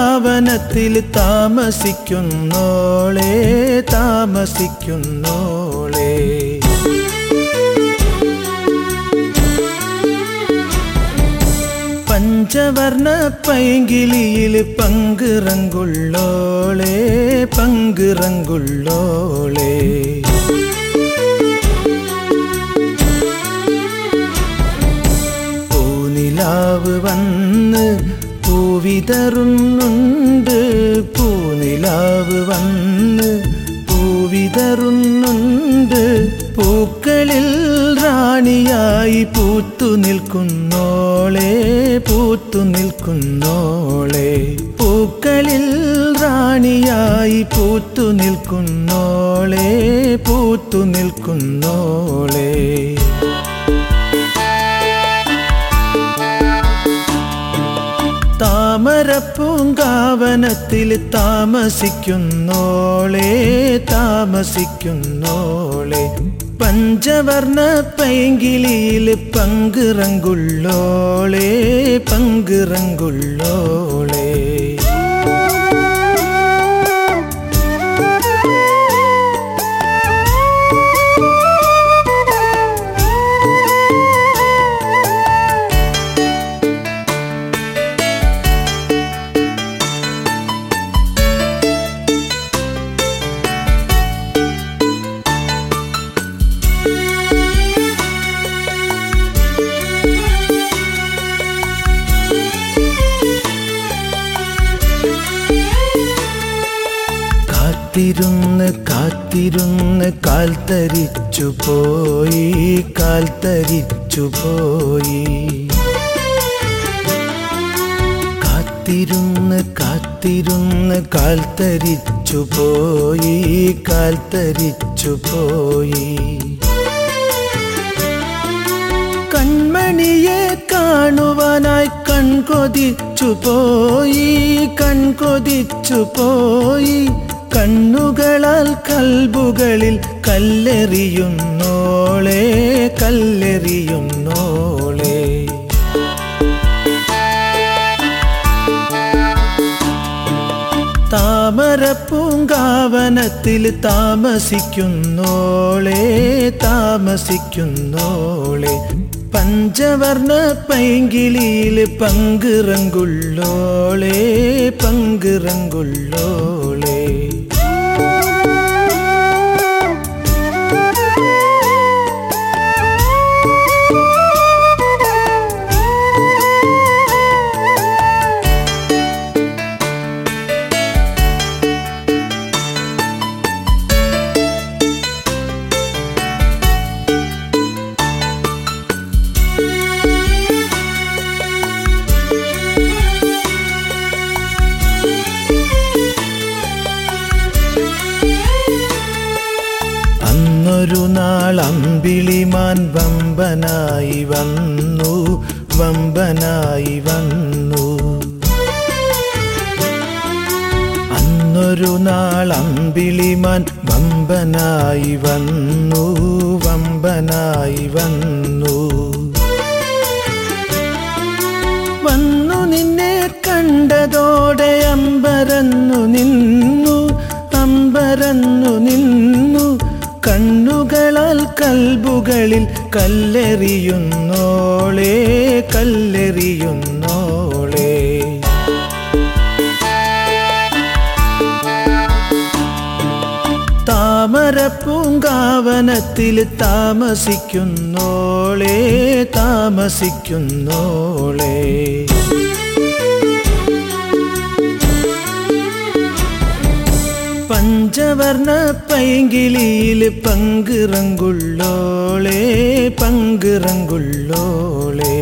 പൂങ്കാവനത്തിൽ താമസിക്കുന്നോളെ താമസിക്കുന്നോളെ പഞ്ചവർണ പൈങ്കിളിയിൽ പങ്കിറങ്കുള്ളോളെ പങ്കിറങ്കുള്ളോളെ പൂനിലാവ് വന്ന് പൂവിതറുന്നുണ്ട് പൂനിലാവ് വന്ന് പൂവിതറുന്നുണ്ട് പൂക്കളിൽ റാണിയായി പൂത്തു നിൽക്കുന്നോളെ പൂത്തു നിൽക്കുന്നോളെ പൂക്കളിൽ റാണിയായി പൂത്തു നിൽക്കുന്നോളെ പൂത്തു നിൽക്കുന്നോളെ താമരപ്പൂങ്കാവനത്തിൽ താമസിക്കുന്നോളെ താമസിക്കുന്നോളെ പഞ്ചവർണ പൈങ്കിളിയിൽ പങ്കിറങ്കുള്ളോളെ പങ്കിറങ്കുള്ളോളെ കാത്തിരുന്ന് കാത്തിരുന്ന് കാൽ തരിച്ചു പോയി കാൽ തരിച്ചു പോയി കാത്തിരുന്ന് കാത്തിരുന്ന് കാൽ തരിച്ചു പോയി കാൽ തരിച്ചു പോയി കൺമണിയെ കാണുവാനായി കൺകൊതിച്ചു പോയി കൺകൊതിച്ചു പോയി കണ്ണുകളാൽ കൽബുകളിൽ കല്ലെറിയുന്നോളെ കല്ലെറിയുന്നോളെ താമരപ്പൂങ്കാവനത്തിൽ താമസിക്കുന്നോളെ താമസിക്കുന്നോളെ പഞ്ചവർണ പൈങ്കിളിയിൽ പങ്കിറങ്കുള്ളോളെ പങ്കിറങ്കുള്ളോളെ അന്നൊരു നാൾ അമ്പിളിമാൻ വമ്പനായി വന്നു വമ്പനായി വന്നു അന്നൊരു നാൾ അമ്പിളിമാൻ വമ്പനായി വന്നു വമ്പനായി വന്നു വന്നു നിന്നെ കണ്ടതോടെ അമ്പരന്നു നിന്നു അമ്പരന്നു നിന്നു കണ്ണുകളാൽ കൽബുകളിൽ കല്ലെറിയുന്നോളെ കല്ലെറിയുന്നോളെ താമരപ്പൂങ്കാവനത്തിൽ താമസിക്കുന്നോളെ താമസിക്കുന്നോളെ പഞ്ചവർണ പൈങ്കിളിയിൽ പങ്കിറങ്കുള്ളോളെ പങ്കിറങ്കുള്ളോളെ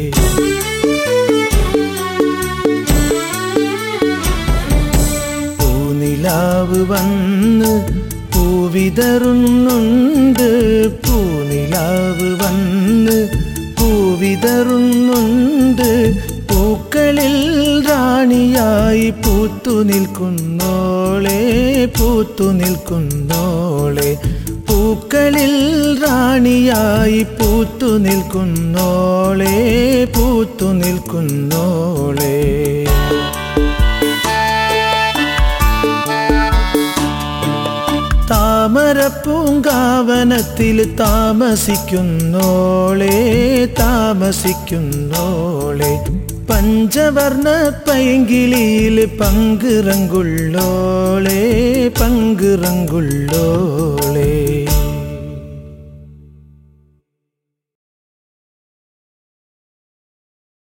പൂനിലാവ് വന്ന് പൂവിതറുന്നുണ്ട് പൂനിലാവ് വന്ന് പൂവിതറുന്നുണ്ട് പൂക്കളിൽ റാണിയായി പൂത്തു നിൽക്കുന്നോളെ പൂത്തു നിൽക്കുന്നോളെ പൂക്കളിൽ റാണിയായി പൂത്തു നിൽക്കുന്നോളെ പൂത്തു നിൽക്കുന്നോളെ പൂങ്കാവനത്തിൽ താമസിക്കുന്നോളെ താമസിക്കുന്നോളെ പഞ്ചവർണ്ണ പൈങ്കിളിയിൽ പങ്കിറങ്കുള്ളോളെ പങ്കിറങ്കുള്ളോളെ